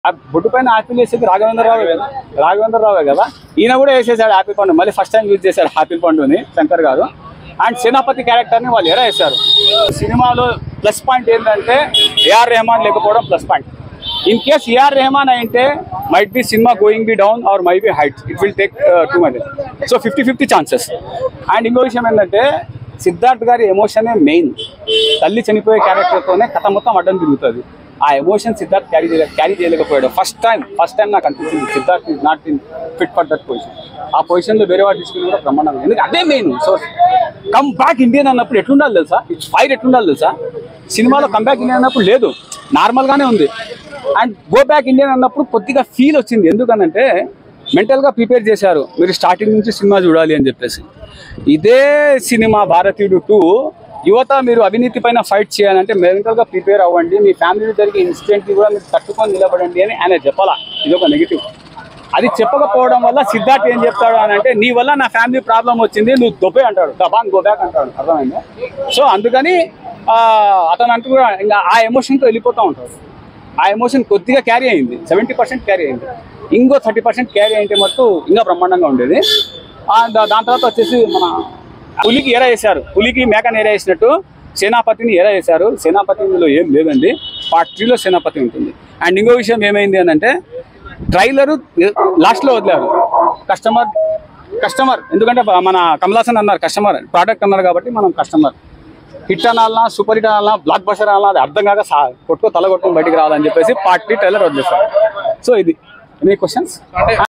ఆ బొడ్డు పైన యాపిల్ వేసేది రాఘవేంద్రరావు కదా రాఘవేంద్రరావే కదా ఈయన కూడా వేసేసాడు యాపిల్ పండు మళ్ళీ ఫస్ట్ టైం యూజ్ చేశాడు యాపిల్ పండుని శంకర్ గారు అండ్ సేనాపతి క్యారెక్టర్ని వాళ్ళు ఎరా వేశారు సినిమాలో ప్లస్ పాయింట్ ఏంటంటే ఏఆర్ రెహమాన్ లేకపోవడం plus point in case AR Rahman అయితే might be cinema going be down or maybe height it will take too money so fifty fifty chances and ఇంకో విషయం ఏంటంటే సిద్ధార్థ్ గారి ఎమోషనే మెయిన్ తల్లి చనిపోయే క్యారెక్టర్తోనే కథ మొత్తం అడ్డం తిరుగుతుంది ఆ ఎమోషన్ సిద్ధార్థ్ క్యారీ చేయలే క్యారీ చేయలేకపోయాడు ఫస్ట్ టైం ఫస్ట్ టైం నాకు అనిపించింది Siddharth is not in fit for that position ఆ పొజిషన్లో వేరే వాడు తీసుకుని కూడా బ్రహ్మాండంగా ఎందుకంటే అదే main so come back Indian అన్నప్పుడు ఎట్లుండాలి తెలుసా ఇట్స్ ఫైర్ ఎట్లుండాలి తెలుసా సినిమాలో కమ్ బ్యాక్ ఇండియన్ అన్నప్పుడు లేదు నార్మల్గానే ఉంది అండ్ గో బ్యాక్ ఇండియన్ అన్నప్పుడు కొద్దిగా ఫీల్ వచ్చింది ఎందుకనంటే మెంటల్గా ప్రిపేర్ చేశారు మీరు స్టార్టింగ్ నుంచి సినిమా చూడాలి అని చెప్పేసి ఇదే సినిమా భారతీయుడు టూ యువత మీరు అవినీతి పైన ఫైట్ చేయాలంటే మెంటల్గా ప్రిపేర్ అవ్వండి మీ ఫ్యామిలీ జరిగే ఇన్సిడెంట్ని కూడా మీరు తట్టుకొని నిలబడండి అని ఆయన చెప్పాలా ఇది ఒక నెగిటివ్ అది చెప్పకపోవడం వల్ల సిద్ధార్థ్ ఏం చెప్తాడు అని అంటే నీ వల్ల నా ఫ్యామిలీ ప్రాబ్లం వచ్చింది నువ్వు దొబ్బే అంటాడు దబాన్ గోబ్యాక్ అంటాడు అర్థమైందా సో అందుకని ఆ, అతను అంటూ కూడా ఇంకా ఆ ఎమోషన్తో వెళ్ళిపోతూ ఉంటాడు ఆ ఎమోషన్ కొద్దిగా క్యారీ అయింది సెవెంటీ పర్సెంట్ క్యారీ అయింది ఇంకో థర్టీ పర్సెంట్ క్యారీ అయితే మట్టు ఇంకా బ్రహ్మాండంగా ఉండేది ఆ, దా- దాని తర్వాత వచ్చేసి మన పులికి ఎర వేశారు పులికి మేకని ఎర వేసినట్టు సేనాపతిని ఎర వేశారు సేనాపతిలో ఏం లేదండి పార్ట్ త్రీలో సేనాపతి ఉంటుంది అండ్ ఇంకో విషయం ఏమైంది అని అంటే ట్రైలరు లాస్ట్లో వదిలారు కస్టమర్ కస్టమర్ ఎందుకంటే మన కమలాసన్ అన్నారు కస్టమర్ ప్రోడక్ట్ అన్నారు కాబట్టి మనం కస్టమర్ హిట్ అనాలనా సూపర్ హిట్ అనాలనా బ్లాక్ బస్టర్ అనాలనా అది అర్థం కాక సా- కొట్టుకో తల కొట్టుకొని బయటికి రావాలని చెప్పేసి పార్టీ ట్రైలర్ వదిలేస్తారు సో ఇది ఎనీ క్వశ్చన్స్